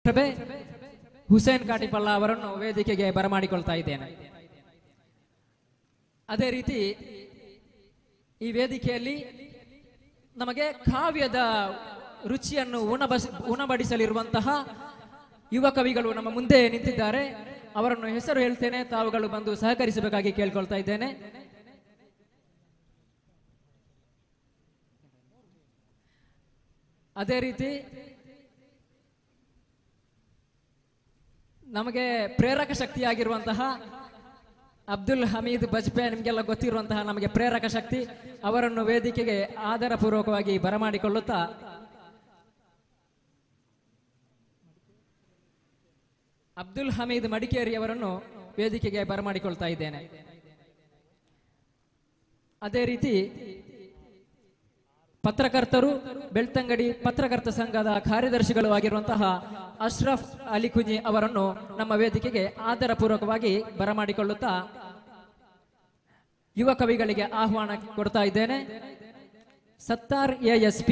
ಪ್ರಭೆ ಹುಸೇನ್ ಕಾಟಿಪಳ್ಳ ಅವರನ್ನು ವೇದಿಕೆಗೆ ಬರಮಾಡಿಕೊಳ್ತಾ ಇದ್ದೇನೆ ಅದೇ ರೀತಿ ಈ ವೇದಿಕೆಯಲ್ಲಿ ನಮಗೆ ಕಾವ್ಯದ ರುಚಿಯನ್ನು ಉಣಬಸ್ ಉಣಬಡಿಸಲಿರುವಂತಹ ಯುವ ಕವಿಗಳು ನಮ್ಮ ಮುಂದೆ ನಿಂತಿದ್ದಾರೆ ಅವರನ್ನು ಹೆಸರು ಹೇಳ್ತೇನೆ ತಾವುಗಳು ಬಂದು ಸಹಕರಿಸಬೇಕಾಗಿ ಕೇಳ್ಕೊಳ್ತಾ ಇದ್ದೇನೆ ಅದೇ ರೀತಿ ನಮಗೆ ಪ್ರೇರಕ ಶಕ್ತಿಯಾಗಿರುವಂತಹ ಅಬ್ದುಲ್ ಹಮೀದ್ ಬಜ್ಪೆ ನಿಮಗೆಲ್ಲ ಗೊತ್ತಿರುವಂತಹ ನಮಗೆ ಪ್ರೇರಕ ಶಕ್ತಿ ಅವರನ್ನು ವೇದಿಕೆಗೆ ಆಧಾರಪೂರ್ವಕವಾಗಿ ಬರಮಾಡಿಕೊಳ್ಳುತ್ತಾ ಅಬ್ದುಲ್ ಹಮೀದ್ ಮಡಿಕೇರಿ ಅವರನ್ನು ವೇದಿಕೆಗೆ ಬರಮಾಡಿಕೊಳ್ತಾ ಇದ್ದೇನೆ ಅದೇ ರೀತಿ ಪತ್ರಕರ್ತರು ಬೆಳ್ತಂಗಡಿ ಪತ್ರಕರ್ತ ಸಂಘದ ಕಾರ್ಯದರ್ಶಿಗಳು ಆಗಿರುವಂತಹ ಅಶ್ರಫ್ ಅಲಿ ಕುಂಜಿ ಅವರನ್ನು ನಮ್ಮ ವೇದಿಕೆಗೆ ಆಧಾರಪೂರ್ವಕವಾಗಿ ಬರಮಾಡಿಕೊಳ್ಳುತ್ತಾ ಯುವ ಕವಿಗಳಿಗೆ ಆಹ್ವಾನ ಕೊಡ್ತಾ ಇದ್ದೇನೆ ಸತ್ತಾರ್ ಎಎಸ್ಪಿ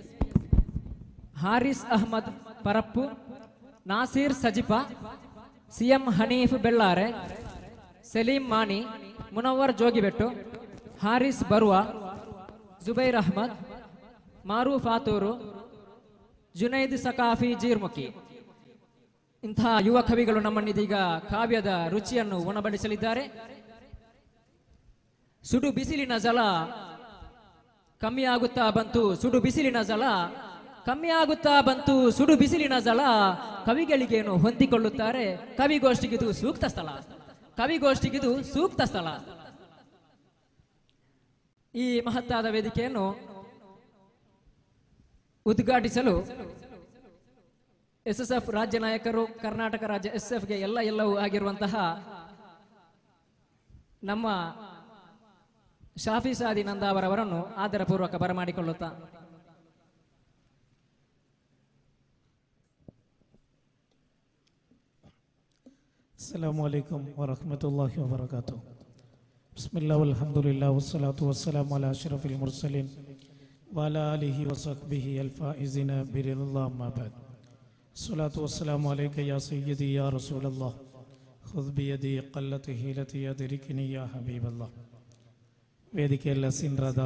ಹಾರಿಸ್ ಅಹ್ಮದ್ ಪರಪ್ಪು ನಾಸೀರ್ ಸಜಿಪಾ ಸಿಎಂ ಹನೀಫ್ ಬೆಳ್ಳಾರೆ ಸಲೀಂ ಮಾನಿ ಮುನವ್ವರ್ ಜೋಗಿಬೆಟ್ಟು ಹಾರಿಸ್ ಬರುವ ಜುಬೈರ್ ಅಹ್ಮದ್ ಮಾರೂಫ್ ಆತೂರು ಜುನೈದ್ ಸಕಾಫಿ ಜೀರ್ಮುಖಿ ಇಂತಹ ಯುವ ಕವಿಗಳು ನಮ್ಮನ್ನಿದೀಗ ಕಾವ್ಯದ ರುಚಿಯನ್ನು ಉಣಬಡಿಸಲಿದ್ದಾರೆ ಸುಡು ಬಿಸಿಲಿನ ಜಲ ಕಮ್ಮಿ ಆಗುತ್ತಾ ಬಂತು ಸುಡು ಬಿಸಿಲಿನ ಜಲ ಕಮ್ಮಿ ಆಗುತ್ತಾ ಬಂತು ಸುಡು ಬಿಸಿಲಿನ ಜಲ ಕವಿಗಳಿಗೇನು ಹೊಂದಿಕೊಳ್ಳುತ್ತಾರೆ ಕವಿಗೋಷ್ಠಿಗಿದು ಸೂಕ್ತ ಸ್ಥಳ ಕವಿಗೋಷ್ಠಿಗಿದು ಸೂಕ್ತ ಸ್ಥಳ ಈ ಮಹತ್ತಾದ ವೇದಿಕೆಯನ್ನು ಉದ್ಘಾಟಿಸಲು ಎಸ್ ಎಸ್ ಎಫ್ ರಾಜ್ಯ ನಾಯಕರು ಕರ್ನಾಟಕ ರಾಜ್ಯ ಎಸ್ ಎಫ್ಗೆ ಎಲ್ಲ ಎಲ್ಲವೂ ಆಗಿರುವಂತಹ ನಮ್ಮ ಶಾಫಿ ಸಾದಿ ನಂದಾವರವರನ್ನು ಆದರಪೂರ್ವಕ ಬರಮಾಡಿಕೊಳ್ಳುತ್ತಾ السلام عليكم ورحمة الله وبركاته بسم الله والحمد لله والصلاة والسلام على أشرف المرسلين وعلى آله وصحبه الفائزين برضا الله ما بعد الصلاة والسلام عليك يا سيدي يا رسول الله خذ بيدي قلت هيلتي أدركني يا حبيب الله ವೇದಿಕೆಯಲ್ಲ ಸಿನ್ರಾದ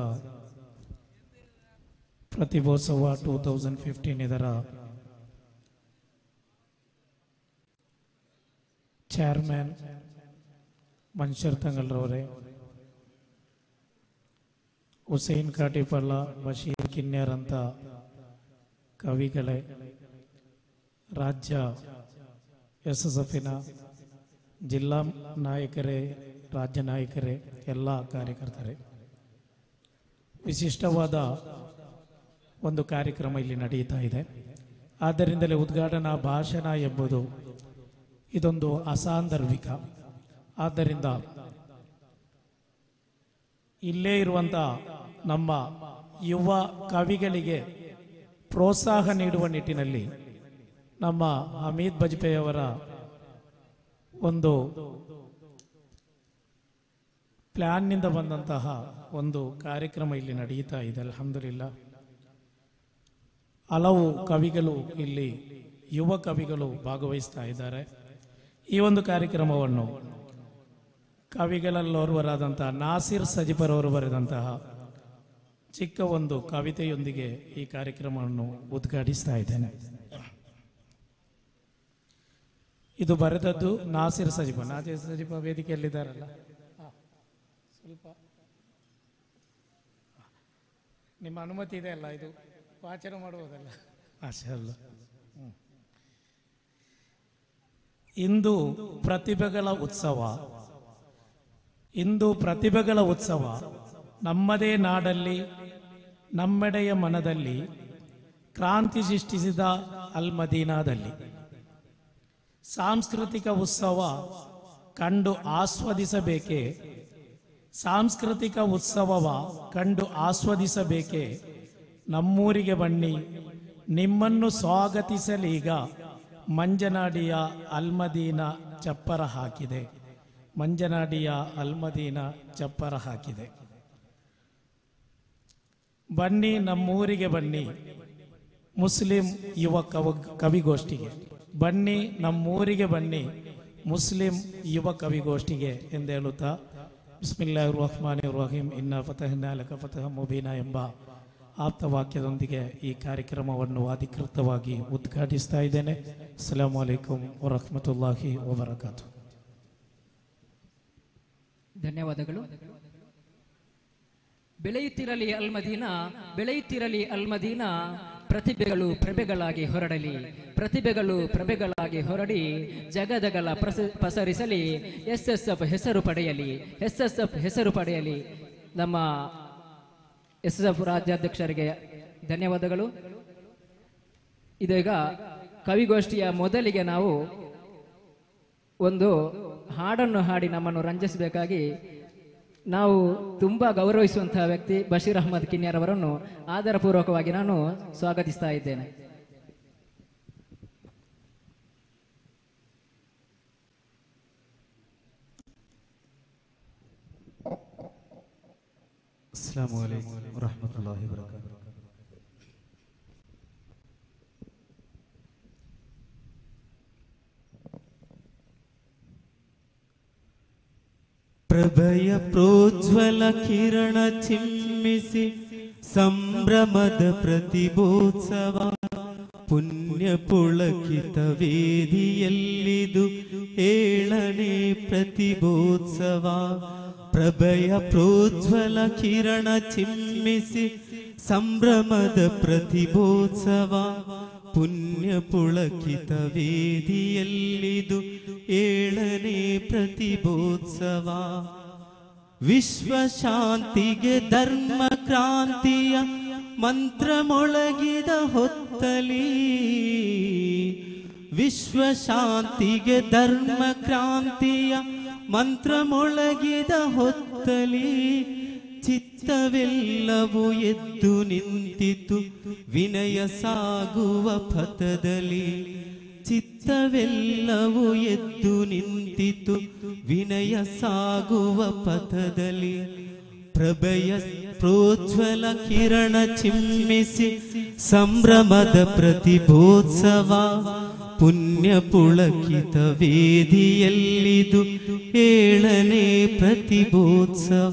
ಪ್ರತಿಭೋತ್ಸವ ಟೂ ತೌಸಂಡ್ ಫಿಫ್ಟೀನ್ ಇದರ ಚೇರ್ಮನ್ ಮನ್ಷರ್ ತಂಗಲ್ರವರೇ ಹುಸೇನ್ ಕಾಟಿಪಳ್ಳ ಬಶೀರ್ ಕಿನ್ಯರ್ ಅಂತ ಕವಿಗಳೇ ರಾಜ್ಯ ಎಸ್ ಎಸ್ ಎಫಿನ ಜಿಲ್ಲಾ ನಾಯಕರೇ ರಾಜ್ಯ ನಾಯಕರೇ ಎಲ್ಲ ಕಾರ್ಯಕರ್ತರೇ ವಿಶಿಷ್ಟವಾದ ಒಂದು ಕಾರ್ಯಕ್ರಮ ಇಲ್ಲಿ ನಡೆಯುತ್ತಾ ಇದೆ ಆದ್ದರಿಂದಲೇ ಉದ್ಘಾಟನಾ ಭಾಷಣ ಎಂಬುದು ಇದೊಂದು ಅಸಾಂದರ್ಭಿಕ ಆದ್ದರಿಂದ ಇಲ್ಲೇ ಇರುವಂಥ ನಮ್ಮ ಯುವ ಕವಿಗಳಿಗೆ ಪ್ರೋತ್ಸಾಹ ನೀಡುವ ನಿಟ್ಟಿನಲ್ಲಿ ನಮ್ಮ ಹಮೀದ್ ಬಜ್ಪೆಯವರ ಒಂದು ಪ್ಲ್ಯಾನ್ನಿಂದ ಬಂದಂತಹ ಒಂದು ಕಾರ್ಯಕ್ರಮ ಇಲ್ಲಿ ನಡೆಯುತ್ತಾ ಇದೆ ಅಲ್ಹಮ್ದುಲಿಲ್ಲ ಹಲವು ಕವಿಗಳು ಇಲ್ಲಿ ಯುವ ಕವಿಗಳು ಭಾಗವಹಿಸ್ತಾ ಇದ್ದಾರೆ ಈ ಒಂದು ಕಾರ್ಯಕ್ರಮವನ್ನು ಕವಿಗಳಲ್ಲೋರ್ವರಾದಂತಹ ನಾಸಿರ್ ಸಜಿಪರ್ ಅವರು ಬರೆದಂತಹ ಚಿಕ್ಕ ಒಂದು ಕವಿತೆಯೊಂದಿಗೆ ಈ ಕಾರ್ಯಕ್ರಮವನ್ನು ಉದ್ಘಾಟಿಸ್ತಾ ಇದ್ದೇನೆ ಇದು ಬರೆದದ್ದು ನಾಸಿರ್ ಸಜಿಪ ನಾಸಿರ್ ಸಜಿಪ ವೇದಿಕೆಯಲ್ಲಿದ್ದಾರಲ್ಲ ಹಾ. ಸ್ವಲ್ಪ ನಿಮ್ಮ ಅನುಮತಿ ಇದೆ ಅಲ್ಲ ಇದು ವಾಚನ ಮಾಡುವುದಲ್ಲ ಮಾಷಾ ಅಲ್ಲ ಹ್ಮ್. ಇಂದು ಪ್ರತಿಭೆಗಳ ಉತ್ಸವ ಇಂದು ಪ್ರತಿಭೆಗಳ ಉತ್ಸವ ನಮ್ಮದೇ ನಾಡಲ್ಲಿ ನಮ್ಮೆಡೆಯ ಮನದಲ್ಲಿ ಕ್ರಾಂತಿ ಸೃಷ್ಟಿಸಿದ ಅಲ್ ಮದೀನಾದಲ್ಲಿ ಸಾಂಸ್ಕೃತಿಕ ಉತ್ಸವ ಕಂಡು ಆಸ್ವಾದಿಸಬೇಕೆ ಸಾಂಸ್ಕೃತಿಕ ಉತ್ಸವವ ಕಂಡು ಆಸ್ವಾದಿಸಬೇಕೆ ನಮ್ಮೂರಿಗೆ ಬನ್ನಿ ನಿಮ್ಮನ್ನು ಸ್ವಾಗತಿಸಲೀಗ ಮಂಜನಾಡಿಯ ಅಲ್ಮದೀನ ಚಪ್ಪರ ಹಾಕಿದೆ ಮಂಜನಾಡಿಯ ಅಲ್ಮದೀನ ಚಪ್ಪರ ಹಾಕಿದೆ ಬನ್ನಿ ನಮ್ಮೂರಿಗೆ ಬನ್ನಿ ಮುಸ್ಲಿಂ ಯುವ ಕವ ಕವಿಗೋಷ್ಠಿಗೆ ಬನ್ನಿ ನಮ್ಮೂರಿಗೆ ಬನ್ನಿ ಮುಸ್ಲಿಂ ಯುವ ಕವಿಗೋಷ್ಠಿಗೆ ಎಂದು ಹೇಳುತ್ತಾ ಬಿಸ್ಮಿಲ್ಲಾಹ್ ರಹಮಾನ್ ರಹೀಂ ಇನ್ನ ಫತಹನ ಲಕ ಫತಹ ಮುಬೀನ ಎಂಬ ಆಪ್ತವಾಕ್ಯದೊಂದಿಗೆ ಈ ಕಾರ್ಯಕ್ರಮವನ್ನು ಅಧಿಕೃತವಾಗಿ ಉದ್ಘಾಟಿಸ್ತಾ ಇದ್ದೇನೆ ಅಸ್ಸಲಾಂ ವಲೈಕುಂ ವರಹಮತುಲ್ಲಾಹಿ ವಬರಕಾತು ಧನ್ಯವಾದಗಳು ಬೆಳೆಯುತ್ತಿರಲಿ ಅಲ್ಮದೀನಾ ಬೆಳೆಯುತ್ತಿರಲಿ ಅಲ್ಮದೀನಾ ಪ್ರತಿಭೆಗಳು ಪ್ರಭೆಗಳಾಗಿ ಹೊರಡಲಿ ಪ್ರತಿಭೆಗಳು ಪ್ರಭೆಗಳಾಗಿ ಹೊರಡಿ ಜಗದಗಲ ಪ್ರಸ ಪಸರಿಸಲಿ ಎಸ್ ಎಸ್ ಎಫ್ ಹೆಸರು ಪಡೆಯಲಿ ಎಸ್ ಎಸ್ ಎಫ್ ಹೆಸರು ಪಡೆಯಲಿ ನಮ್ಮ ಎಸ್ ಎಸ್ ಎಫ್ ರಾಜ್ಯಾಧ್ಯಕ್ಷರಿಗೆ ಧನ್ಯವಾದಗಳು ಇದೀಗ ಕವಿಗೋಷ್ಠಿಯ ಮೊದಲಿಗೆ ನಾವು ಒಂದು ಹಾಡನ್ನು ಹಾಡಿ ನಮ್ಮನ್ನು ರಂಜಿಸಬೇಕಾಗಿ ನಾವು ತುಂಬಾ ಗೌರವಿಸುವಂತಹ ವ್ಯಕ್ತಿ ಬಶೀರ್ ಅಹಮದ್ ಕಿನ್ಯರ್ ಅವರನ್ನು ಆದರಪೂರ್ವಕವಾಗಿ ನಾನು ಸ್ವಾಗತಿಸ್ತಾ ಇದ್ದೇನೆ السلام عليكم ورحمة الله وبركاته ಪ್ರಭಯ ಪ್ರೋಜ್ವಲ ಕಿರಣ ಚಿಮ್ಮಿಸಿ ಸಂಭ್ರಮದ ಪ್ರತಿಭೋತ್ಸವ ಪುಣ್ಯ ಪುಳಕಿತ ವೇದಿಯಲ್ಲಿದು ಏಳನೇ ಪ್ರತಿಭೋತ್ಸವ ಪ್ರಭಯ ಪ್ರೋಜ್ವಲ ಕಿರಣ ಚಿಮ್ಮಿಸಿ ಸಂಭ್ರಮದ ಪ್ರತಿಭೋತ್ಸವ ಪುಣ್ಯ ಪುಳಕಿತ ವೇದಿಯಲ್ಲಿದು ಏಳನೇ ಪ್ರತಿಭೋತ್ಸವ ವಿಶ್ವ ಶಾಂತಿಗೆ ಧರ್ಮ ಕ್ರಾಂತಿಯ ಮಂತ್ರ ಮೊಳಗಿದ ಹೊತ್ತಲಿ ವಿಶ್ವ ಶಾಂತಿಗೆ ಧರ್ಮ ಕ್ರಾಂತಿಯ ಮಂತ್ರ ಮೊಳಗಿದ ಹೊತ್ತಲಿ ಚಿತ್ತವೆಲ್ಲವೂ ಎದ್ದು ನಿಂತಿತು ವಿನಯ ಸಾಗುವ ಪಥದಲ್ಲಿ ಚಿತ್ತವೆಲ್ಲವೂ ಎದ್ದು ನಿಂತಿತು ವಿನಯ ಸಾಗುವ ಪಥದಲ್ಲಿ ಪ್ರಭಯ ಪ್ರೋಜ್ವಲ ಕಿರಣ ಚಿಮ್ಮಿಸಿ ಸಂಭ್ರಮದ ಪ್ರತಿಭೋತ್ಸವ ಪುಣ್ಯ ಪುಳಕಿತ ವೇದಿಯಲ್ಲಿದು ಏಳನೇ ಪ್ರತಿಭೋತ್ಸವ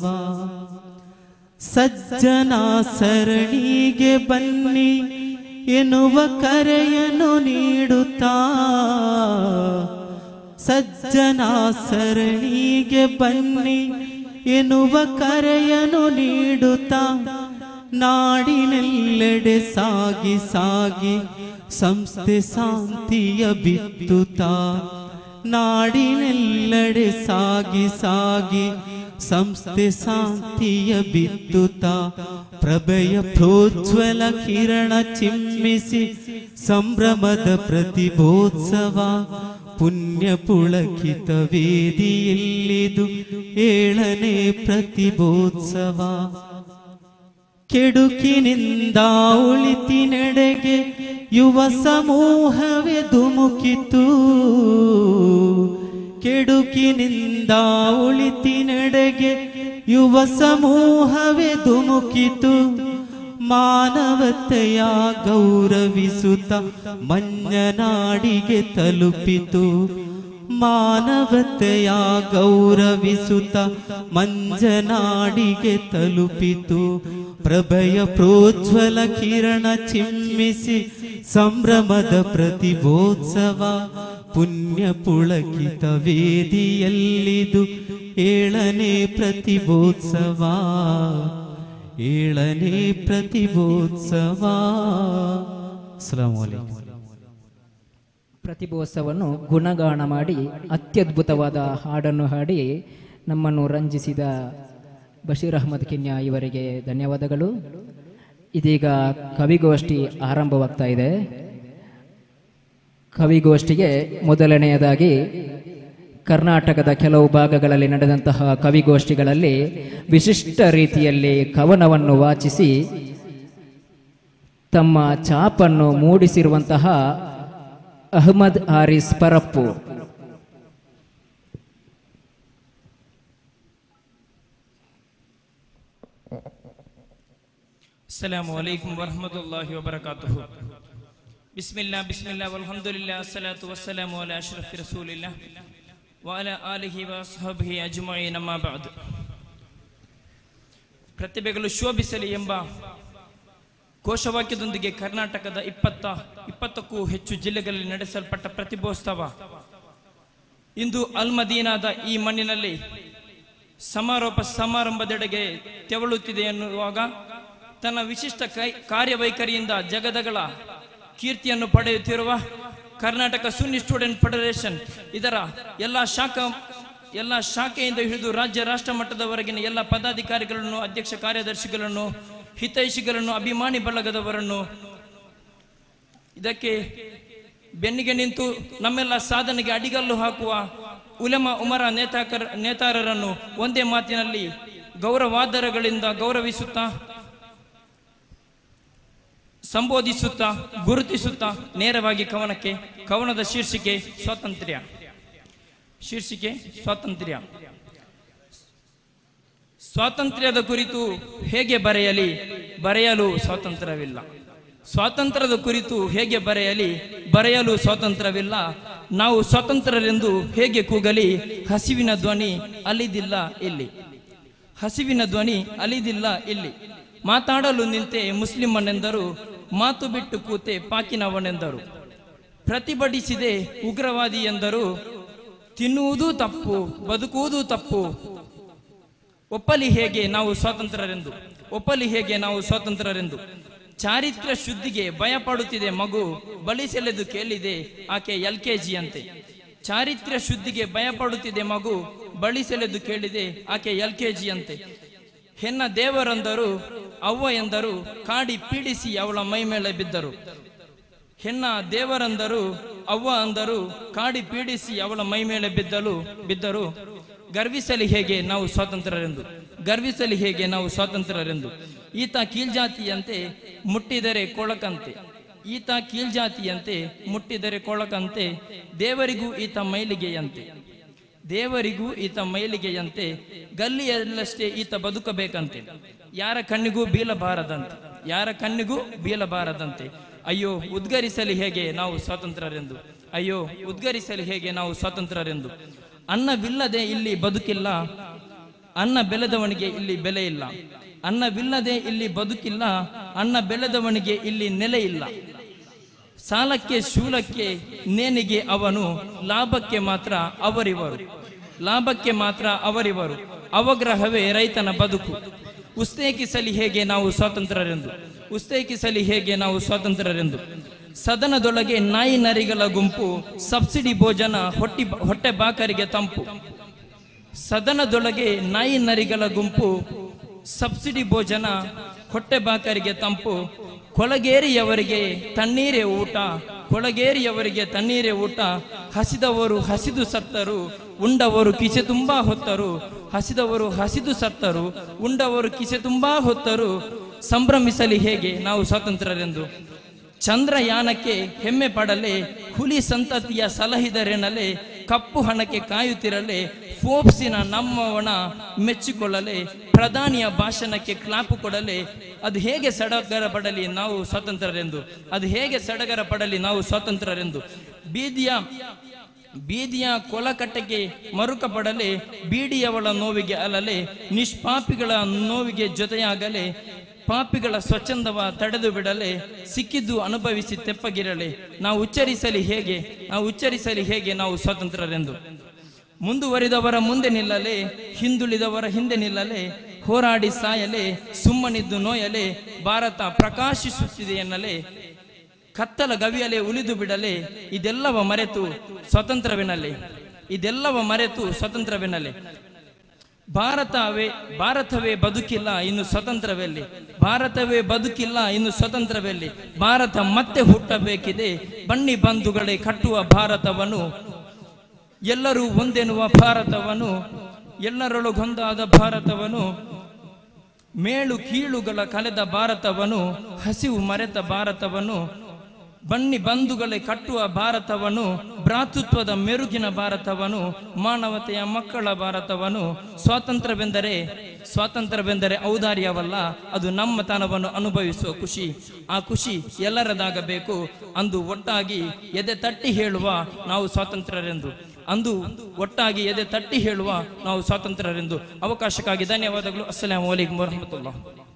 ಸಜ್ಜನ ಸರಣಿಗೆ ಬನ್ನಿ ಎನ್ನುವ ಕರೆಯನ್ನು ನೀಡುತ್ತಾ ಸಜ್ಜನ ಸರಣಿಗೆ ಬನ್ನಿ ಎನ್ನುವ ಕರೆಯನ್ನು ನೀಡುತ್ತಾ ನಾಡಿನೆಲ್ಲೆಡೆ ಸಾಗಿ ಸಾಗಿ ಸಂಸ್ಥೆ ಶಾಂತಿಯ ಬಿತ್ತುತ್ತಾ ನಾಡಿನೆಲ್ಲೆಡೆ ಸಾಗಿ ಸಾಗಿ ಸಂಸ್ಥೆ ಶಾಂತಿಯ ಬಿತ್ತುತ್ತಾ ಪ್ರಭೆಯ ಪ್ರೋಜ್ವಲ ಕಿರಣ ಚಿಮ್ಮಿಸಿ ಸಂಭ್ರಮದ ಪ್ರತಿಭೋತ್ಸವ ಪುಣ್ಯ ಪುಳಕಿತ ವೇದಿಯಲ್ಲಿದು ಏಳನೇ ಪ್ರತಿಭೋತ್ಸವ ಕೆಡುಕಿನಿಂದ ಉಳಿತಿನೆಡೆಗೆ ಯುವ ಸಮೂಹವೇ ಧುಮುಕಿತು ಕೆಡುಕಿನಿಂದ ಉಳಿತಿನೆಡೆಗೆ ಯುವ ಸಮೂಹವೇ ಧುಮುಕಿತು ಮಾನವತೆಯ ಗೌರವಿಸುತ್ತ ಮಂಜನಾಡಿಗೆ ತಲುಪಿತು ಮಾನವತೆಯ ಗೌರವಿಸುತ್ತ ಮಂಜನಾಡಿಗೆ ತಲುಪಿತು ಪ್ರಭಯ ಪ್ರೋಜ್ವಲ ಕಿರಣ ಚಿಮ್ಮಿಸಿ ಸಂಭ್ರಮದ ಪ್ರತಿಭೋತ್ಸವ ಪುಣ್ಯ ಪುಳಕಿತ ವೇದಿಯಲ್ಲಿದು ಏಳನೇ ಪ್ರತಿಭೋತ್ಸವ ಏಳನೇ ಪ್ರತಿಭೋತ್ಸವ ಅಸ್ಸಲಾಮು ಅಲೈಕುಂ ಪ್ರತಿಭೋತ್ಸವವನ್ನು ಗುಣಗಾನ ಮಾಡಿ ಅತ್ಯದ್ಭುತವಾದ ಹಾಡನ್ನು ಹಾಡಿ ನಮ್ಮನ್ನು ರಂಜಿಸಿದ ಬಶೀರ್ ಅಹಮದ್ ಕಿನ್ಯಾ ಇವರಿಗೆ ಧನ್ಯವಾದಗಳು ಇದೀಗ ಕವಿಗೋಷ್ಠಿ ಆರಂಭವಾಗ್ತಾ ಇದೆ ಕವಿಗೋಷ್ಠಿಗೆ ಮೊದಲನೆಯದಾಗಿ ಕರ್ನಾಟಕದ ಕೆಲವು ಭಾಗಗಳಲ್ಲಿ ನಡೆದಂತಹ ಕವಿಗೋಷ್ಠಿಗಳಲ್ಲಿ ವಿಶಿಷ್ಟ ರೀತಿಯಲ್ಲಿ ಕವನವನ್ನು ವಾಚಿಸಿ ತಮ್ಮ ಛಾಪನ್ನು ಮೂಡಿಸಿರುವಂತಹ ಅಹಮದ್ ಹಾರಿಸ್ ಪರಪ್ಪು السلام عليكم ورحمة الله وبركاته بسم الله بسم الله والحمد لله الصلاة والسلام على أشرف رسول الله وعلى آله وصحبه أجمعين ما بعد ಪ್ರತಿಭೆಗಳು ಶೋಭಿಸಲಿ ಎಂಬ ಘೋಷವಾಕ್ಯದೊಂದಿಗೆ ಕರ್ನಾಟಕದ ಇಪ್ಪತ್ತ ಇಪ್ಪತ್ತಕ್ಕೂ ಹೆಚ್ಚು ಜಿಲ್ಲೆಗಳಲ್ಲಿ ನಡೆಸಲ್ಪಟ್ಟ ಪ್ರತಿಭೋತ್ಸವ ಇಂದು ಅಲ್ ಮದೀನಾದ ಈ ಮಣ್ಣಿನಲ್ಲಿ ಸಮಾರೋಪ ಸಮಾರಂಭದೆಡೆಗೆ ತೆವಳುತ್ತಿದೆ ಎನ್ನುವಾಗ ತನ್ನ ವಿಶಿಷ್ಟ ಕೈ ಕಾರ್ಯವೈಖರಿಯಿಂದ ಜಗದಗಳ ಕೀರ್ತಿಯನ್ನು ಪಡೆಯುತ್ತಿರುವ ಕರ್ನಾಟಕ ಸುನ್ನಿ ಸ್ಟೂಡೆಂಟ್ ಫೆಡರೇಷನ್ ಇದರ ಎಲ್ಲ ಶಾಖಾ ಎಲ್ಲ ಶಾಖೆಯಿಂದ ಹಿಡಿದು ರಾಜ್ಯ ರಾಷ್ಟ್ರ ಮಟ್ಟದವರೆಗಿನ ಎಲ್ಲ ಪದಾಧಿಕಾರಿಗಳನ್ನು ಅಧ್ಯಕ್ಷ ಕಾರ್ಯದರ್ಶಿಗಳನ್ನು ಹಿತೈಷಿಗಳನ್ನು ಅಭಿಮಾನಿ ಬಳಗದವರನ್ನು ಇದಕ್ಕೆ ಬೆನ್ನಿಗೆ ನಿಂತು ನಮ್ಮೆಲ್ಲ ಸಾಧನೆಗೆ ಅಡಿಗಲ್ಲು ಹಾಕುವ ಉಲೆಮ ಉಮರ ನೇತಾಕರ ನೇತಾರರನ್ನು ಒಂದೇ ಮಾತಿನಲ್ಲಿ ಗೌರವಾದರಗಳಿಂದ ಗೌರವಿಸುತ್ತಾ ಸಂಬೋಧಿಸುತ್ತಾ ಗುರುತಿಸುತ್ತಾ ನೇರವಾಗಿ ಕವನಕ್ಕೆ ಕವನದ ಶೀರ್ಷಿಕೆ ಸ್ವಾತಂತ್ರ್ಯ ಶೀರ್ಷಿಕೆ ಸ್ವಾತಂತ್ರ್ಯ ಸ್ವಾತಂತ್ರ್ಯದ ಕುರಿತು ಹೇಗೆ ಬರೆಯಲಿ ಬರೆಯಲು ಸ್ವಾತಂತ್ರ್ಯವಿಲ್ಲ ಸ್ವಾತಂತ್ರ್ಯದ ಕುರಿತು ಹೇಗೆ ಬರೆಯಲಿ ಬರೆಯಲು ಸ್ವಾತಂತ್ರ್ಯವಿಲ್ಲ ನಾವು ಸ್ವತಂತ್ರರೆಂದು ಹೇಗೆ ಕೂಗಲಿ ಹಸಿವಿನ ಧ್ವನಿ ಅಲಿದಿಲ್ಲ ಇಲ್ಲಿ ಹಸಿವಿನ ಧ್ವನಿ ಅಲಿದಿಲ್ಲ ಇಲ್ಲಿ ಮಾತಾಡಲು ನಿಂತೆ ಮುಸ್ಲಿಮನೆಂದರು ಮಾತು ಬಿಟ್ಟು ಕೂತೆ ಪಾಕಿನವನೆಂದರು ಪ್ರತಿಭಟಿಸಿದೆ ಉಗ್ರವಾದಿ ಎಂದರು ತಿನ್ನುವುದೂ ತಪ್ಪು ಬದುಕುವುದೂ ತಪ್ಪು ಒಪ್ಪಲಿ ಹೇಗೆ ನಾವು ಸ್ವಾತಂತ್ರ್ಯರೆಂದು ಒಪ್ಪಲಿ ಹೇಗೆ ನಾವು ಸ್ವಾತಂತ್ರ್ಯರೆಂದು ಚಾರಿತ್ರ್ಯ ಶುದ್ಧಿಗೆ ಭಯಪಡುತ್ತಿದೆ ಮಗು ಬಳಿ ಸೆಳೆದು ಕೇಳಿದೆ ಆಕೆ ಎಲ್ ಕೆ ಜಿ ಅಂತೆ ಚಾರಿತ್ರ್ಯ ಶುದ್ಧಿಗೆ ಭಯಪಡುತ್ತಿದೆ ಮಗು ಬಳಿ ಸೆಳೆದು ಕೇಳಿದೆ ಆಕೆ ಎಲ್ ಕೆ ಜಿ ಅಂತೆ ಹೆನ್ನ ದೇವರಂದರು ಅವ್ವ ಎಂದರು ಕಾಡಿ ಪೀಡಿಸಿ ಅವಳ ಮೈ ಮೇಲೆ ಬಿದ್ದರು ಹೆಣ್ಣ ದೇವರಂದರು ಅವ್ವ ಅಂದರು ಕಾಡಿ ಪೀಡಿಸಿ ಅವಳ ಮೈ ಮೇಲೆ ಬಿದ್ದಲು ಬಿದ್ದರು ಗರ್ವಿಸಲಿ ಹೇಗೆ ನಾವು ಸ್ವಾತಂತ್ರ್ಯರೆಂದು ಗರ್ವಿಸಲಿ ಹೇಗೆ ನಾವು ಸ್ವಾತಂತ್ರ್ಯರೆಂದು ಈತ ಕೀಳ್ಜಾತಿಯಂತೆ ಮುಟ್ಟಿದರೆ ಕೊಳಕಂತೆ ಈತ ಕೀಳ್ಜಾತಿಯಂತೆ ಮುಟ್ಟಿದರೆ ಕೊಳಕಂತೆ ದೇವರಿಗೂ ಈತ ಮೈಲಿಗೆಯಂತೆ ದೇವರಿಗೂ ಈತ ಮೈಲಿಗೆಯಂತೆ ಗಲ್ಲಿಯಲ್ಲಷ್ಟೇ ಈತ ಬದುಕಬೇಕಂತೆ ಯಾರ ಕಣ್ಣಿಗೂ ಬೀಳಬಾರದಂತೆ ಯಾರ ಕಣ್ಣಿಗೂ ಬೀಳಬಾರದಂತೆ ಅಯ್ಯೋ ಉದ್ಗರಿಸಲಿ ಹೇಗೆ ನಾವು ಸ್ವಾತಂತ್ರ್ಯರೆಂದು ಅಯ್ಯೋ ಉದ್ಗರಿಸಲಿ ಹೇಗೆ ನಾವು ಸ್ವಾತಂತ್ರ್ಯರೆಂದು ಅನ್ನವಿಲ್ಲದೆ ಇಲ್ಲಿ ಬದುಕಿಲ್ಲ ಅನ್ನ ಬೆಳೆದವನಿಗೆ ಇಲ್ಲಿ ಬೆಲೆ ಇಲ್ಲ ಅನ್ನವಿಲ್ಲದೆ ಇಲ್ಲಿ ಬದುಕಿಲ್ಲ ಅನ್ನ ಬೆಳೆದವನಿಗೆ ಇಲ್ಲಿ ನೆಲೆ ಇಲ್ಲ ಸಾಲಕ್ಕೆ ಶೂಲಕ್ಕೆ ನೇನಿಗೆ ಅವನು ಲಾಭಕ್ಕೆ ಮಾತ್ರ ಅವರಿವರು ಲಾಭಕ್ಕೆ ಮಾತ್ರ ಅವರಿವರು ಅವಗ್ರಹವೇ ರೈತನ ಬದುಕು ಉಸ್ತೇಕಿಸಲಿ ಹೇಗೆ ನಾವು ಸ್ವಾತಂತ್ರ್ಯರೆಂದು ಉಸ್ತೇಕಿಸಲಿ ಹೇಗೆ ನಾವು ಸ್ವಾತಂತ್ರ್ಯರೆಂದು ಸದನದೊಳಗೆ ನಾಯಿ ನರಿಗಳ ಗುಂಪು ಸಬ್ಸಿಡಿ ಭೋಜನ ಹೊಟ್ಟಿ ಹೊಟ್ಟೆ ಬಾಕರಿಗೆ ತಂಪು ಸದನದೊಳಗೆ ನಾಯಿ ನರಿಗಳ ಗುಂಪು ಸಬ್ಸಿಡಿ ಭೋಜನ ಹೊಟ್ಟೆ ಬಾಕರಿಗೆ ತಂಪು ಕೊಳಗೇರಿಯವರಿಗೆ ತಣ್ಣೀರೇ ಊಟ ಕೊಳಗೇರಿಯವರಿಗೆ ತಣ್ಣೀರೇ ಊಟ ಹಸಿದವರು ಹಸಿದು ಸತ್ತರು ಉಂಡವರು ಕಿಸೆ ತುಂಬಾ ಹೊತ್ತರು ಹಸಿದವರು ಹಸಿದು ಸತ್ತರು ಉಂಡವರು ಕಿಸೆ ತುಂಬಾ ಹೊತ್ತರು ಸಂಭ್ರಮಿಸಲಿ ಹೇಗೆ ನಾವು ಸ್ವಾತಂತ್ರ್ಯರೆಂದು ಚಂದ್ರಯಾನಕ್ಕೆ ಹೆಮ್ಮೆ ಪಡಲೆ ಹುಲಿ ಸಂತತಿಯ ಸಲಹಿದರೆನಲೆ ಕಪ್ಪು ಹಣಕ್ಕೆ ಕಾಯುತ್ತಿರಲೆ ಫೋರ್ಬ್ಸಿನ ನಮ್ಮವನ ಮೆಚ್ಚಿಕೊಳ್ಳಲೆ ಪ್ರಧಾನಿಯ ಭಾಷಣಕ್ಕೆ ಕ್ಲಾಪು ಕೊಡಲೆ ಅದು ಹೇಗೆ ಸಡಗರ ಪಡಲಿ ನಾವು ಸ್ವಾತಂತ್ರ್ಯರೆಂದು ಅದು ಹೇಗೆ ಸಡಗರ ಪಡಲಿ ನಾವು ಸ್ವಾತಂತ್ರ್ಯರೆಂದು ಬೀದಿಯ ಬೀದಿಯ ಕೊಲಕಟ್ಟೆಗೆ ಮರುಕ ಪಡಲೆ ಬೀಡಿಯವಳ ನೋವಿಗೆ ಅಲಲೆ ನಿಷ್ಪಾಪಿಗಳ ನೋವಿಗೆ ಜೊತೆಯಾಗಲೆ ಪಾಪಿಗಳ ಸ್ವಚ್ಛಂದವ ತಡೆದು ಬಿಡಲೆ ಸಿಕ್ಕಿದ್ದು ಅನುಭವಿಸಿ ತೆಪ್ಪಗಿರಲೆ ನಾವು ಉಚ್ಚರಿಸಲಿ ಹೇಗೆ ನಾವು ಉಚ್ಚರಿಸಲಿ ಹೇಗೆ ನಾವು ಸ್ವತಂತ್ರರೆಂದು ಮುಂದುವರಿದವರ ಮುಂದೆ ನಿಲ್ಲಲೆ ಹಿಂದುಳಿದವರ ಹಿಂದೆ ನಿಲ್ಲಲೆ ಹೋರಾಡಿ ಸಾಯಲೆ ಸುಮ್ಮನಿದ್ದು ನೋಯಲೆ ಭಾರತ ಪ್ರಕಾಶಿಸುತ್ತಿದೆ ಎನ್ನಲೆ ಕತ್ತಲ ಗವಿಯಲೆ ಉಳಿದು ಬಿಡಲೆ ಇದೆಲ್ಲವ ಮರೆತು ಸ್ವತಂತ್ರವೆನ್ನಲೆ ಇದೆಲ್ಲವ ಮರೆತು ಸ್ವತಂತ್ರವೆನ್ನಲೆ ಭಾರತವೇ ಭಾರತವೇ ಬದುಕಿಲ್ಲ ಇನ್ನು ಸ್ವತಂತ್ರವೆಲ್ಲಿ ಭಾರತವೇ ಬದುಕಿಲ್ಲ ಇನ್ನು ಸ್ವತಂತ್ರವೆಲ್ಲಿ ಭಾರತ ಮತ್ತೆ ಹುಟ್ಟಬೇಕಿದೆ ಬನ್ನಿ ಬಂಧುಗಳೇ ಕಟ್ಟುವ ಭಾರತವನ್ನು ಎಲ್ಲರೂ ಒಂದೆನ್ನುವ ಭಾರತವನ್ನು ಎಲ್ಲರೊಳಗೊಂದಾದ ಭಾರತವನ್ನು ಮೇಳು ಕೀಳುಗಳ ಕಲೆದ ಭಾರತವನ್ನು ಹಸಿವು ಮರೆತ ಭಾರತವನ್ನು ಬನ್ನಿ ಬಂಧುಗಳೇ ಕಟ್ಟುವ ಭಾರತವನ್ನು ಭ್ರಾತೃತ್ವದ ಮೆರುಗಿನ ಭಾರತವನ್ನು ಮಾನವತೆಯ ಮಕ್ಕಳ ಭಾರತವನ್ನು ಸ್ವಾತಂತ್ರ್ಯವೆಂದರೆ ಸ್ವಾತಂತ್ರ್ಯವೆಂದರೆ ಔದಾರ್ಯವಲ್ಲ ಅದು ನಮ್ಮ ತನವನ್ನು ಅನುಭವಿಸುವ ಖುಷಿ ಆ ಖುಷಿ ಎಲ್ಲರದಾಗಬೇಕು ಅಂದು ಒಟ್ಟಾಗಿ ಎದೆ ತಟ್ಟಿ ಹೇಳುವ ನಾವು ಸ್ವಾತಂತ್ರ್ಯರೆಂದು ಅಂದು ಒಟ್ಟಾಗಿ ಎದೆ ತಟ್ಟಿ ಹೇಳುವ ನಾವು ಸ್ವಾತಂತ್ರ್ಯರೆಂದು ಅವಕಾಶಕ್ಕಾಗಿ ಧನ್ಯವಾದಗಳು ಅಸ್ಸಲಾಂ ವಲೈಕುಂ ವರಹಮತುಲ್ಲಾ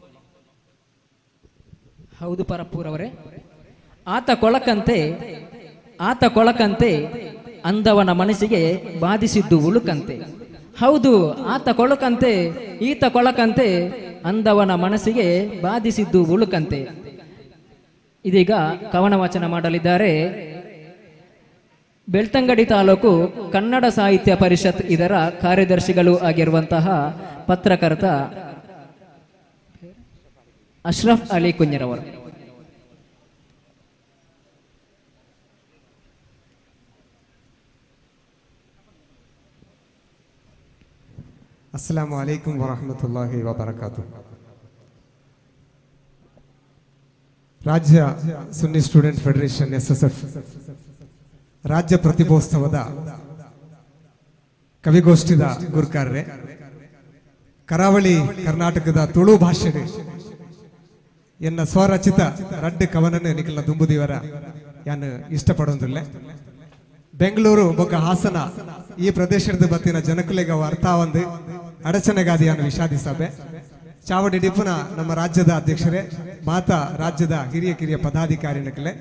ಹೌದು ಪರಪ್ಪೂರವರೇ ಆತ ಕೊಳಕಂತೆ ಆತ ಕೊಳಕಂತೆ ಅಂದವನ ಮನಸ್ಸಿಗೆ ಬಾಧಿಸಿದ್ದು ಉಳುಕಂತೆ ಹೌದು ಆತ ಕೊಳಕಂತೆ ಈತ ಕೊಳಕಂತೆ ಅಂದವನ ಮನಸ್ಸಿಗೆ ಬಾಧಿಸಿದ್ದು ಉಳುಕಂತೆ ಇದೀಗ ಕವನ ವಾಚನ ಮಾಡಲಿದ್ದಾರೆ ಬೆಳ್ತಂಗಡಿ ತಾಲೂಕು ಕನ್ನಡ ಸಾಹಿತ್ಯ ಪರಿಷತ್ ಇದರ ಕಾರ್ಯದರ್ಶಿಗಳು ಆಗಿರುವಂತಹ ಪತ್ರಕರ್ತ ಅಶ್ರಫ್ ಅಲಿ ಕುഞ്ഞിರವರು ಅಸ್ಸಲಾಮು ಅಲೈಕುಂ ವರಹಮತುಲ್ಲಾಹಿ ವಬರಕಾತು ರಾಜ್ಯ Sunni student federation S S F ರಾಜ್ಯ ಪ್ರತಿಭೋತ್ಸವದ ಕವಿಗೋಷ್ಠಿದ ಗುರುಕಾರ್ರೆ ಕರಾವಳಿ ಕರ್ನಾಟಕದ ತುಳು ಭಾಷೆಗೆ ಎನ್ನ ಸ್ವರಚಿತ ರಡ್ಡು ಕವನನ್ನು ನಿಖಿಲ ದುಂಬುದಿವರ ಯಾನು ಇಷ್ಟಪಡೋದಿಲ್ಲ ಬೆಂಗಳೂರು ಬೊಕ್ಕ ಹಾಸನ ಈ ಪ್ರದೇಶದ ಬತ್ತಿನ ಜನಕುಲೆಗ ಅವು ಅರ್ಥ ಒಂದು ಅಡಚಣೆಗಾದಿಯನ್ನು ವಿಷಾದಿಸಬೆ ಚಾವಡಿ ಡಿಪುನ ನಮ್ಮ ರಾಜ್ಯದ ಅಧ್ಯಕ್ಷರೇ ಮಾತಾ ರಾಜ್ಯದ ಹಿರಿಯ ಕಿರಿಯ ಪದಾಧಿಕಾರಿನಕಲೆ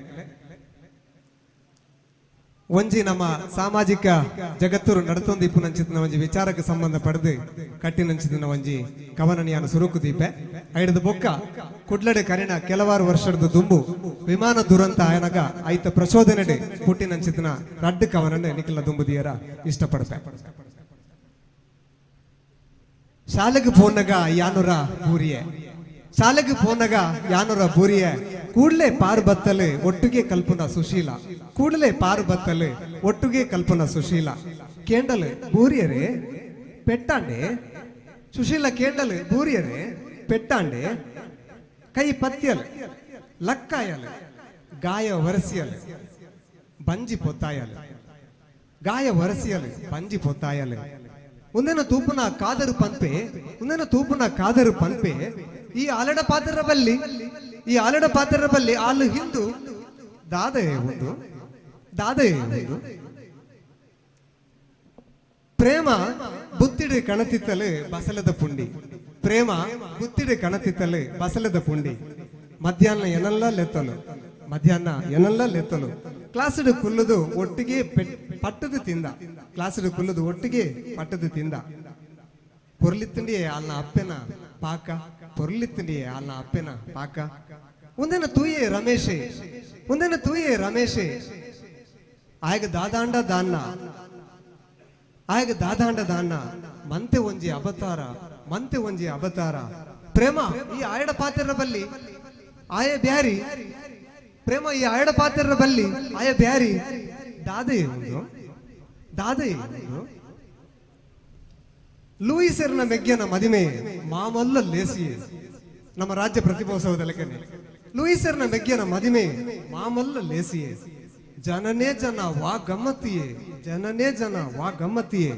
ಒಂಜಿ ನಮ್ಮ ಸಾಮಾಜಿಕ ಜಗತ್ತೂರು ನಡತೊಂದಿಪ್ಪು ನಂಚಿನ ಒಂಜಿ ವಿಚಾರಕ್ಕೆ ಸಂಬಂಧ ಪಡೆದು ಕಟ್ಟಿ ನಂಚಿನ ಒಂಜಿ ಕವನನಿಯಾನು ಸುರುಕು ದೀಪೆ ಐಡದ ಬೊಕ್ಕ ಕುಡ್ಲಡೆ ಕರಿನ ಕೆಲವಾರು ವರ್ಷದ ದುಂಬು ವಿಮಾನ ದುರಂತ ಆಯನಗ ಐತ ಪ್ರಚೋದನೆಡೆ ಹುಟ್ಟಿ ನಂಚಿನ ರಡ್ಡು ಕವನನೆ ನಿಖಿಲ ದುಂಬುದಿಯರ ಇಷ್ಟಪಡ್ಪೆ ಶಾಲೆಗೆ ಪೋನಗ ಯಾನುರ ಬೂರಿಯೆ ಶಾಲೆಗೆ ಪೋನಗ ಯಾನುರ ಬೂರಿಯೆ ಕೂಡಲೇ ಪಾರು ಬತ್ತಲು ಒಟ್ಟಿಗೆ ಕಲ್ಪನಾ ಸುಶೀಲ ಕೂಡಲೇ ಪಾರು ಬತ್ತಲು ಒಟ್ಟಿಗೆ ಕಲ್ಪನಾ ಸುಶೀಲ ಕೇಂಡಲ್ ಬೂರಿಯರೇ ಪೆಟ್ಟಾಂಡೆ ಸುಶೀಲ ಕೇಂಡಲ್ ಬೂರಿಯರೇ ಪೆಟ್ಟಾಂಡೆ ಕೈ ಪತ್ಯಲ್ ಲಕ್ಕಾಯಲ್ ಗಾಯ ವರಸಿಯಲ್ ಬಂಜಿ ಪೊತ್ತಾಯಲ್ ಗಾಯ ವರಸಿಯಲ್ ಬಂಜಿ ಪೊತ್ತಾಯಲ್ ಒಂದೇನ ತೂಪುನ ಕಾದರು ಪಂಪೆ ಒಂದೇನ ತೂಪುನ ಕಾದರು ಪಂಪೆ ಈ ಆಲಡ ಪಾತ್ರ ಬಲ್ಲಿ ಈ ಆಲಡ ಪಾತ್ರ ಬಲ್ಲಿ ಆಲು ಹಿಂದು ದಾದೆ ಒಂದು ದಾದೆ ಒಂದು ಪ್ರೇಮ ಬುತ್ತಿಡಿ ಕಣತಿತ್ತಲು ಬಸಲದ ಪುಂಡಿ ಪ್ರೇಮ ಬುತ್ತಿಡಿ ಕಣತಿತ್ತಲು ಬಸಲದ ಪುಂಡಿ ಮಧ್ಯಾಹ್ನ ಎನಲ್ಲ ಲೆತ್ತಲು ಮಧ್ಯಾಹ್ನ ಎನಲ್ಲ ಲೆತ್ತಲು ಕ್ಲಾಸಿಡು ಕುಲ್ಲುದು ಒಟ್ಟಿಗೆ ಪೆಟ್- ಪಟ್ಟದು ತಿಂದ ಕ್ಲಾಸಿಡು ಕುಲ್ಲುದು ಒಟ್ಟಿಗೆ ಪಟ್ಟದು ತಿಂದ ಪೊರ್ಲಿತ್ತಂಡಿಯೇ ಅಲ್ನ ಅಪ್ಪೆನ ಪಾಕ ಪೊರ್ಲಿತ್ತಂಡಿಯೇ ಅಲ್ನ ಅಪ್ಪೆನ ಪಾಕ ಒಂದೇನ ತೂಯೆ ರಮೇಶೆ ಒಂದೇನ ತೂಯೆ ರಮೇಶೆ ಆಯ್ಗ ದಾದಾಂಡ ದಾನ್ನ ಆಯ್ಗ ದಾದಾಂಡ ದಾನ್ನ ಮಂತೆ ಒಂಜಿ ಅವತಾರ ಮಂತೆ ಒಂಜಿ ಅವತಾರ ಪ್ರೇಮ ಈ ಆಯಡ ಪಾತ್ರ ಬಲ್ಲಿ ಆಯ ಬ್ಯಾರಿ ಪ್ರೇಮ ಈ ಆಯಡ ಪಾತ್ರ ಬಲ್ಲಿ ಆಯ ಬ್ಯಾರಿ ದಾದೆ ಒಂದು ದಾದೆ ಒಂದು ಲೂಯಿಸರ್ನ ಮೆಗ್ಗನ ಮದಿಮೆ ಮಾಮಲ್ಲ ಲೇಸಿಯೇ ನಮ್ಮ ರಾಜ್ಯ ಪ್ರತಿಭೋತ್ಸವದ ಲೆಕ್ಕನೆ ಲೂಯಿಸರ್ನ ಮೆಗ್ಗನ ಮದಿಮೆ ಮಾಮಲ್ಲ ಲೇಸಿಯೇ ಜನನೇ ಜನ ವಾ ಗಮ್ಮತ್ತಿಯೇ ಜನನೇ ಜನ ವಾ ಗಮ್ಮತ್ತಿಯೇ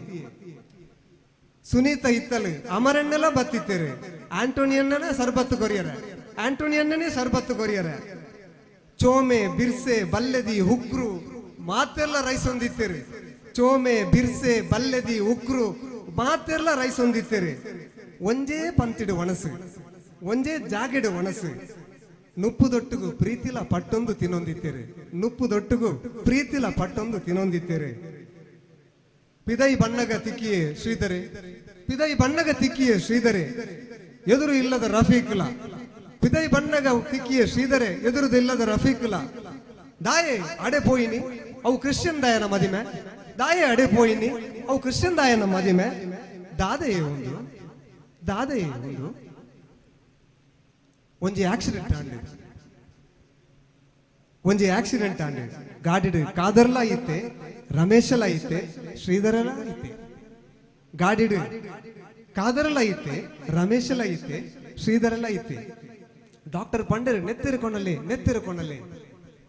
ಸುನೀತ ಇತ್ತಲು ಅಮರನ್ನೆಲ್ಲ ಬತ್ತಿತ್ತೇರೆ ಆಂಟೋನಿಯನ್ನೇ ಸರ್ಬತ್ತು ಕೊರಿಯರ ಆಂಟೋನಿಯನ್ನೇ ಸರ್ಬತ್ತು ಕೊರಿಯರ ಚೋಮೆ ಬಿರ್ಸೆ ಬಲ್ಲೆದಿ ಹುಕ್ರು ಮಾತೆಲ್ಲ ರೈಸ್ ಹೊಂದಿತ್ತೇರಿ ಚೋಮೆ ಬಿರ್ಸೆ ಬಲ್ಲೆದಿ ಉಕ್ರು ಮಾತೆಲ್ಲ ರೈಸ್ ಹೊಂದಿತ್ತೇರಿ ಒಂಜೇ ಪಂತಿಡು ಒಣಸು ಒಂಜೇ ಜಾಗೆಡು ಒಣಸು ನುಪ್ಪು ದೊಟ್ಟುಗು ಪ್ರೀತಿಲ ಪಟ್ಟೊಂದು ತಿನ್ನೊಂದಿತ್ತೇರಿ ನುಪ್ಪು ದೊಟ್ಟುಗು ಪ್ರೀತಿಲ ಪಟ್ಟೊಂದು ತಿನ್ನೊಂದಿತ್ತೇರಿ ಪಿದೈ ಬಣ್ಣಗ ತಿಕ್ಕಿಯೇ ಶ್ರೀಧರೆ ಪಿದೈ ಬಣ್ಣಗ ತಿಕ್ಕಿಯೇ ಶ್ರೀಧರೆ ಎದುರು ಇಲ್ಲದ ರಫೀಕ್ಲ ಪಿದೈ ಬಣ್ಣಗ ತಿಕ್ಕಿಯೇ ಶ್ರೀಧರೆ ಎದುರುದು ಇಲ್ಲದ ರಫೀಕ್ಲ ದಾಯೆ ಅಡೆ ಪೋಯಿನಿ ಅವು ಕ್ರಿಶ್ಚಿಯನ್ ದಾಯನ ಮದಿಮೆ ದಾಯೆ ಅಡೆ ಪೋಯಿನಿ ಅವು ಕ್ರಿಶ್ಚಿಯನ್ ದಾಯನ ಮದಿಮೆ ದಾದೆಯೇ ಒಂದು ದಾದೆಯೇ ಒಂದು ಒಂಜಿ ಆಕ್ಸಿಡೆಂಟ್ ಆಂಡೆ ಒಂಜಿ ಆಕ್ಸಿಡೆಂಟ್ ಆಂಡೆ ಗಾಡಿಡು ಕಾದರ್ಲ ಇತ್ತೆ ರಮೇಶಲ ಇತ್ತೆ ಶ್ರೀಧರಲ ಇತ್ತೆ ಗಾಡಿಡು ಕಾದರಲ ಇತ್ತೆ ರಮೇಶಲ ಇತ್ತೆ ಶ್ರೀಧರಲ ಇತ್ತೆ ಡಾಕ್ಟರ್ ಪಂಡರು ನೆತ್ತೆರು ಕೊನಲೆ ನೆತ್ತೆರು ಕೊನಲೆ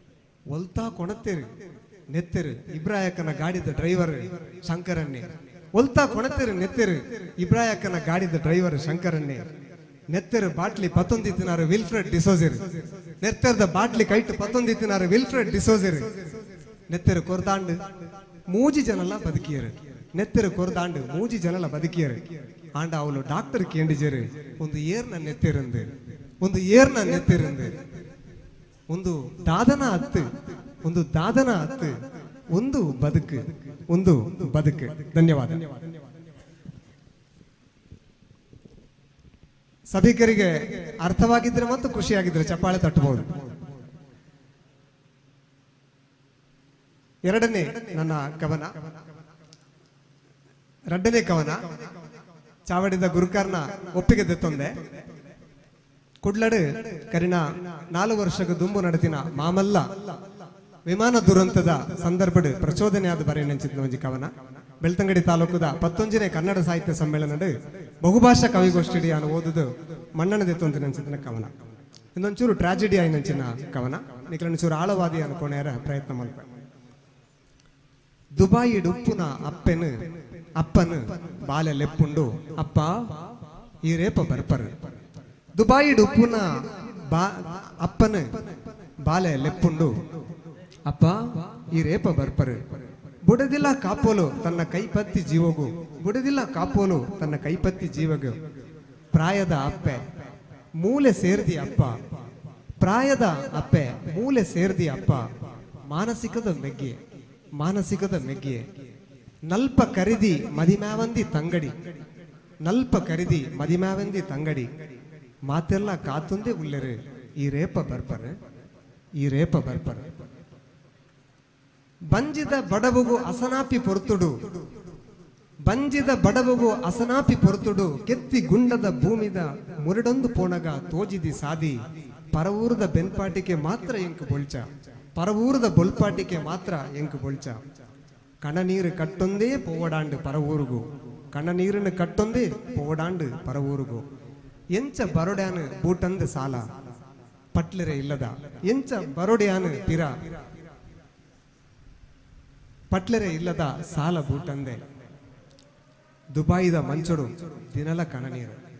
ಒಲ್ತಾ ಕೊಣತ್ತೇರು ನೆತ್ತೆರು ಇಬ್ರಾಯಕನ ಗಾಡಿದ ಡ್ರೈವರ್ ಶಂಕರನ್ನೇ ಒಲ್ತಾ ಕೊಣತೆರು ನೆತ್ತೆರು ಇಬ್ರಾಯಕ್ಕನ ಗಾಡಿದ ಡ್ರೈವರ್ ಶಂಕರನ್ನೇ ನೆತ್ತೆರು ಬಾಟ್ಲಿ ಪತ್ತೊಂದಿತ್ತಿನಾರು ವಿಲ್ಫ್ರೆಡ್ ಡಿಸೋಸಿರ್ ನೆತ್ತೆರದ ಬಾಟ್ಲಿ ಕೈಟ್ ಪತ್ತೊಂದಿತ್ತಿನಾರು ವಿಲ್ಫ್ರೆಡ್ ಡಿಸೋಸಿರ್ ನೆತ್ತೆರು ಕೊರ್ದಾಂಡು ಮೂಜಿ ಜನಲ ಬದುಕಿಯರು ನೆತ್ತೆರು ಕೊರ್ದಾಂಡು ಮೂಜಿ ಜನಲ ಬದುಕಿಯರು ಆಂಡ ಅವಳು ಡಾಕ್ಟರ್ ಕೇಂಡಿಜರು ಒಂದು ಏರ್ನ ನೆತ್ತೆರಂದು ಒಂದು ಏರ್ನ ನೆತ್ತೆರಂದು ಒಂದು ದಾದನ ಹತ್ತು ಒಂದು ದಾದನ ಹತ್ತು ಒಂದು ಬದುಕು ಒಂದು ಬದುಕು ಧನ್ಯವಾದ ಸಭಿಕರಿಗೆ ಅರ್ಥವಾಗಿದ್ರೆ ಮತ್ತು ಖುಷಿಯಾಗಿದ್ರೆ ಚಪ್ಪಾಳೆ ತಟ್ಟಬಹುದು ಎರಡನೇ ನನ್ನ ಕವನ ಎರಡನೇ ಕವನ ಚಾವಡಿದ ಗುರುಕಾರ್ನ ಒಪ್ಪಿಗೆ ತೆತ್ತೊಂದೆ ಕುಡ್ಲಡು ಕರಿನ ನಾಲ್ಕು ವರ್ಷಕ್ಕೆ ದುಂಬು ನಡೆತಿನ ಮಾಮಲ್ಲ ವಿಮಾನ ದುರಂತದ ಸಂದರ್ಭಡ್ ಪ್ರಚೋದನೆಯಾದ ಬರೆ ನೆಂಚಿದ್ನ ಒಂಜಿ ಕವನ ಬೆಳ್ತಂಗಡಿ ತಾಲೂಕುದ ಪತ್ತೊಂಜನೇ ಕನ್ನಡ ಸಾಹಿತ್ಯ ಸಮ್ಮೇಳನಡ್ ಬಹುಭಾಷಾ ಕವಿಗೋಷ್ಠಿಡಿ ಅನ್ನು ಓದುದು ಮಣ್ಣನ ದೆತ್ತೊಂದು ನೆಂಚಿದ್ನ ಕವನ ಇನ್ನೊಂಚೂರು ಟ್ರಾಜಿಡಿ ಆಗಿ ನೆಂಚಿನ ಕವನ ನಿಖಲೊಂಚೂರು ಆಳವಾದಿ ಅನ್ಕೊಣೆಯರ ಪ್ರಯತ್ನ ಮಲ್ಪ ದುಬಾಯಿ ಡುಪ್ಪುನ ಅಪ್ಪೆನು ಅಪ್ಪನು ಬಾಲೆ ಲೆಪ್ಪುಂಡು ಅಪ್ಪ ಈ ರೇಪ ಬರ್ಪರು ದುಬಾಯಿ ಡುಪ್ಪುನ ಬಾ ಅಪ್ಪನು ಬಾಲೆ ಲೆಪ್ಪುಂಡು ಅಪ್ಪ ಈ ರೇಪ ಬರ್ಪರು ಬುಡದಿಲ್ಲ ಕಾಪೋಲು ತನ್ನ ಕೈಪತ್ತಿ ಜೀವಗು ಬುಡದಿಲ್ಲ ಕಾಪೋಲು ತನ್ನ ಕೈಪತ್ತಿ ಜೀವಗು ಪ್ರಾಯದ ಅಪ್ಪೆ ಮೂಲೆ ಸೇರ್ದಿ ಅಪ್ಪ ಪ್ರಾಯದ ಅಪ್ಪೆ ಮೂಲೆ ಸೇರ್ದಿ ಅಪ್ಪ ಮಾನಸಿಕದ ಮೆಗ್ಗೆ ಮಾನಸಿಕದ ಮೆಗ್ಗೆ ನಲ್ಪ ಕರಿದಿ ಮದಿಮ್ಯಾವಂದಿ ತಂಗಡಿ ನಲ್ಪ ಕರಿದಿ ಮದಿಮ್ಯಾವಂದಿ ತಂಗಡಿ ಮಾತೆಲ್ಲ ಕಾತುಂದೇ ಉಳ್ಳೆರು ಈ ರೇಪ ಬರ್ಪರು ಈ ರೇಪ ಬರ್ಪರು ಬಂಜಿದ ಬಡವುಗು ಅಸನಾಪಿ ಪೊರ್ತುಡು ಬಂಜಿದ ಬಡವುಗು ಅಸನಾಪಿ ಪೊರ್ತುಡು ಕೆತ್ತಿ ಗುಂಡದ ಭೂಮಿದ ಮುರಡೊಂದು ಪೋಣಗ ತೋಜಿದಿ ಸಾದಿ ಪರವೂರದ ಬೆನ್ಪಾಟಿಗೆ ಮಾತ್ರ ಎಂಕು ಬೊಳ್ಚ ಪರವೂರದ ಬೊಲ್ಪಾಟಿಗೆ ಮಾತ್ರ ಎಂಕು ಬೊಳ್ಚ ಕಣನೀರು ಕಟ್ಟೊಂದೇ ಪೋವಡಾಂಡು ಪರವೂರುಗು ಕಣನೀರನ್ನು ಕಟ್ಟೊಂದೇ ಪೋವಡಾಂಡು ಪರವೂರುಗು ಎಂಚ ಬರೋಡ್ಯಾನು ಬೂಟಂದು ಸಾಲ ಪಟ್ಲರೆ ಇಲ್ಲದ ಎಂಚ ಬರೋಡ್ಯಾನು ಪಿರ ಪಟ್ಲೆರೆ ಇಲ್ಲದ ಸಾಲ ಬೂಟಂದೆ ದುಬಾಯಿದ ಮಂಚುಡು ದಿನಲ ಕಣನೀರು